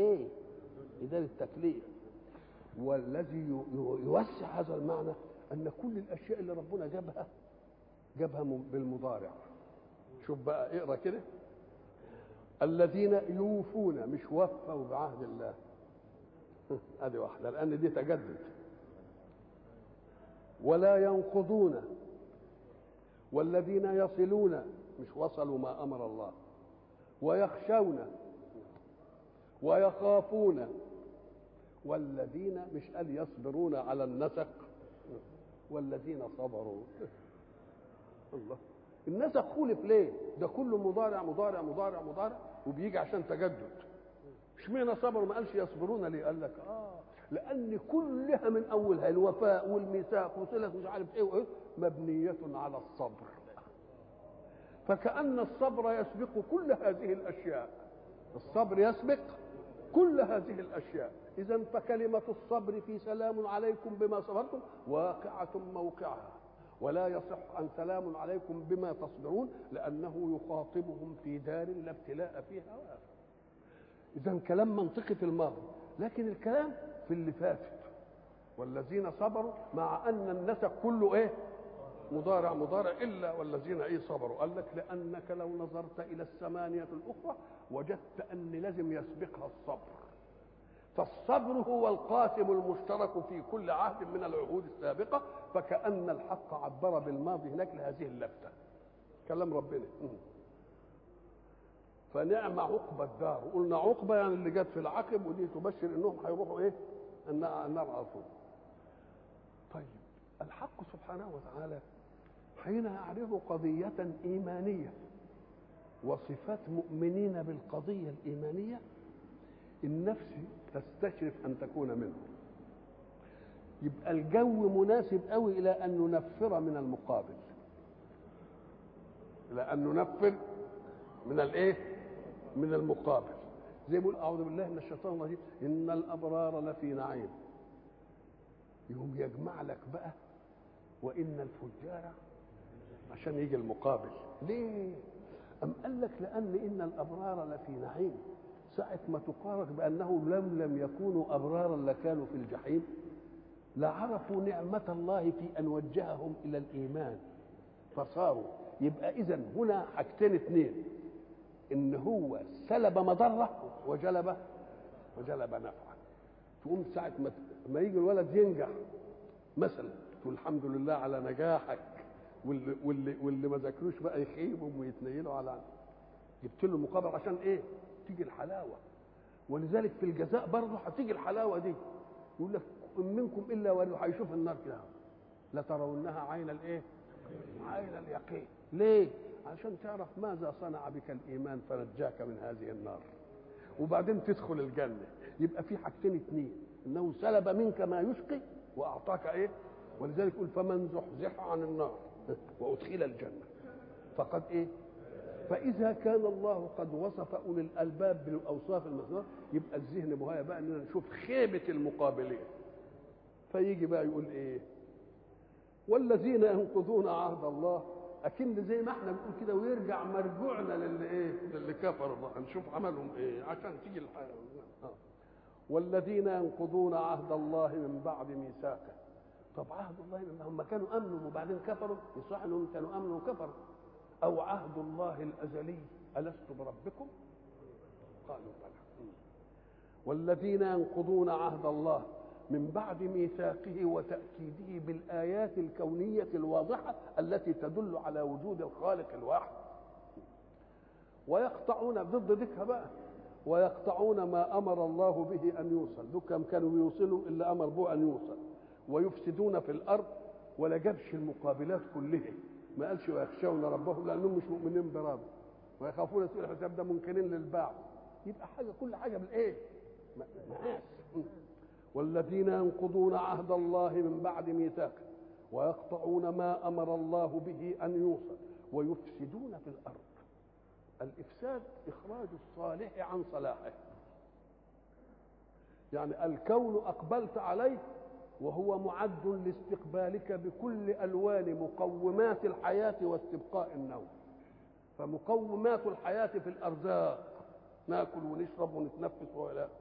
الايه إدارة التكليف والذي يوسع هذا المعنى أن كل الأشياء اللي ربنا جابها جابها بالمضارع شوف بقى اقرا كده الذين يوفون مش وفوا بعهد الله ادي واحده لان دي تجدد ولا ينقضون والذين يصلون مش وصلوا ما امر الله ويخشون ويخافون والذين مش قال يصبرون على النسق والذين صبروا الله النسق خولف ليه ده كله مضارع مضارع مضارع مضارع وبيجي عشان تجدد اشمعنى صبروا ما قالش يصبرون ليه قال لك اه لان كلها من اولها الوفاء والميثاق وصله مش عارف ايه وايه مبنيه على الصبر فكأن الصبر يسبق كل هذه الأشياء الصبر يسبق كل هذه الأشياء إذا فكلمة الصبر في سلام عليكم بما صبرتم واقعة موقعها ولا يصح أن سلام عليكم بما تصبرون لأنه يخاطبهم في دار لا ابتلاء فيها ولا إذا كلام منطقي في الماضي لكن الكلام في اللي فاتت والذين صبروا مع أن النسق كله إيه مضارع مضارع إلا والذين إيه صبروا قال لك لأنك لو نظرت إلى الثمانية الأخرى وجدت أن لازم يسبقها الصبر فالصبر هو القاسم المشترك في كل عهد من العهود السابقة فكأن الحق عبر بالماضي هناك لهذه اللفتة كلام ربنا فنعم عقبى الدار قلنا عقبى يعني اللي جت في العقب ودي تبشر انهم هيروحوا ايه النار على طول طيب الحق سبحانه وتعالى حين يعرض قضية إيمانية وصفات مؤمنين بالقضية الإيمانية النفس تستشرف أن تكون منه يبقى الجو مناسب قوي إلى أن ننفر من المقابل إلى أن ننفر من الإيه؟ من المقابل زي ما أعوذ بالله من الشيطان الرجيم إن الأبرار لفي نعيم يقوم يجمع لك بقى وإن الفجار عشان يجي المقابل ليه أم قال لك لأن إن الأبرار لفي نعيم ساعة ما تقارن بأنه لم لم يكونوا أبرارا لكانوا في الجحيم لعرفوا نعمة الله في أن وجههم إلى الإيمان فصاروا يبقى إذا هنا حاجتين اثنين إن هو سلب مضرة وجلب وجلب نفعا تقوم ساعة ما ما يجي الولد ينجح مثلا تقول الحمد لله على نجاحك واللي واللي واللي ما ذاكروش بقى يخيبوا ويتنيلوا على جبت له مقابل عشان ايه؟ تيجي الحلاوه ولذلك في الجزاء برضه هتيجي الحلاوه دي يقول لك منكم الا ولو هيشوف النار كده لترونها عين الايه؟ عين اليقين ليه؟ عشان تعرف ماذا صنع بك الايمان فنجاك من هذه النار وبعدين تدخل الجنه يبقى في حاجتين اثنين انه سلب منك ما يشقي واعطاك ايه؟ ولذلك يقول فمن زحزح عن النار وادخل الجنه فقد ايه؟ فاذا كان الله قد وصف اولي الالباب بالاوصاف المذكوره يبقى الذهن مهيأ بقى اننا نشوف خيبه المقابلين فيجي بقى يقول ايه؟ والذين ينقضون عهد الله اكن زي ما احنا بنقول كده ويرجع مرجوعنا للي ايه؟ للي كفروا بقى نشوف عملهم ايه عشان تيجي الحياه آه. والذين ينقضون عهد الله من بعد ميثاقه طب عهد الله من هم كانوا امنوا وبعدين كفروا يصح انهم كانوا امنوا وكفروا او عهد الله الازلي الست بربكم قالوا بلى والذين ينقضون عهد الله من بعد ميثاقه وتأكيده بالآيات الكونية الواضحة التي تدل على وجود الخالق الواحد ويقطعون ضد ذكر بقى ويقطعون ما أمر الله به أن يوصل دول كم كانوا يوصلوا إلا أمر به أن يوصل ويفسدون في الأرض ولا جابش المقابلات كلها ما قالش ويخشون ربهم لأنهم مش مؤمنين برب ويخافون سوء الحساب ده منكرين للبعض يبقى حاجة كل حاجة بالإيه؟ مقاس والذين ينقضون عهد الله من بعد ميثاقه ويقطعون ما امر الله به ان يوصل ويفسدون في الارض الافساد اخراج الصالح عن صلاحه يعني الكون اقبلت عليه وهو معد لاستقبالك بكل الوان مقومات الحياه واستبقاء النوم فمقومات الحياه في الارزاق ناكل ونشرب ونتنفس والى